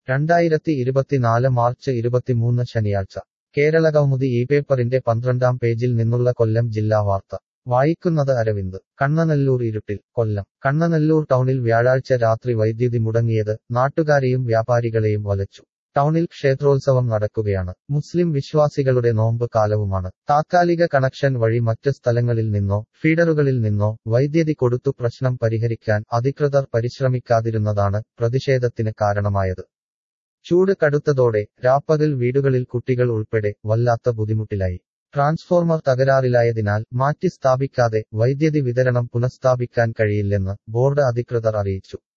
രണ്ടായിരത്തി ഇരുപത്തിനാല് മാർച്ച് ഇരുപത്തിമൂന്ന് ശനിയാഴ്ച കേരളകൗമുദി ഈ പേപ്പറിന്റെ പന്ത്രണ്ടാം പേജിൽ നിന്നുള്ള കൊല്ലം ജില്ലാ വാർത്ത വായിക്കുന്നത് അരവിന്ദ് കണ്ണനല്ലൂർ ഇരുട്ടിൽ കൊല്ലം കണ്ണനല്ലൂർ ടൗണിൽ വ്യാഴാഴ്ച രാത്രി വൈദ്യുതി മുടങ്ങിയത് നാട്ടുകാരെയും വ്യാപാരികളെയും വലച്ചു ടൗണിൽ ക്ഷേത്രോത്സവം നടക്കുകയാണ് മുസ്ലിം വിശ്വാസികളുടെ നോമ്പ് കാലവുമാണ് താത്കാലിക കണക്ഷൻ വഴി മറ്റ് സ്ഥലങ്ങളിൽ നിന്നോ ഫീഡറുകളിൽ നിന്നോ വൈദ്യുതി കൊടുത്തു പ്രശ്നം പരിഹരിക്കാൻ അധികൃതർ പരിശ്രമിക്കാതിരുന്നതാണ് പ്രതിഷേധത്തിന് കാരണമായത് ചൂട് കടുത്തതോടെ രാപ്പകൽ വീടുകളിൽ കുട്ടികൾ ഉൾപ്പെടെ വല്ലാത്ത ബുദ്ധിമുട്ടിലായി ട്രാൻസ്ഫോർമർ തകരാറിലായതിനാൽ മാറ്റി സ്ഥാപിക്കാതെ വൈദ്യുതി വിതരണം പുനഃസ്ഥാപിക്കാൻ കഴിയില്ലെന്ന് ബോർഡ് അധികൃതർ അറിയിച്ചു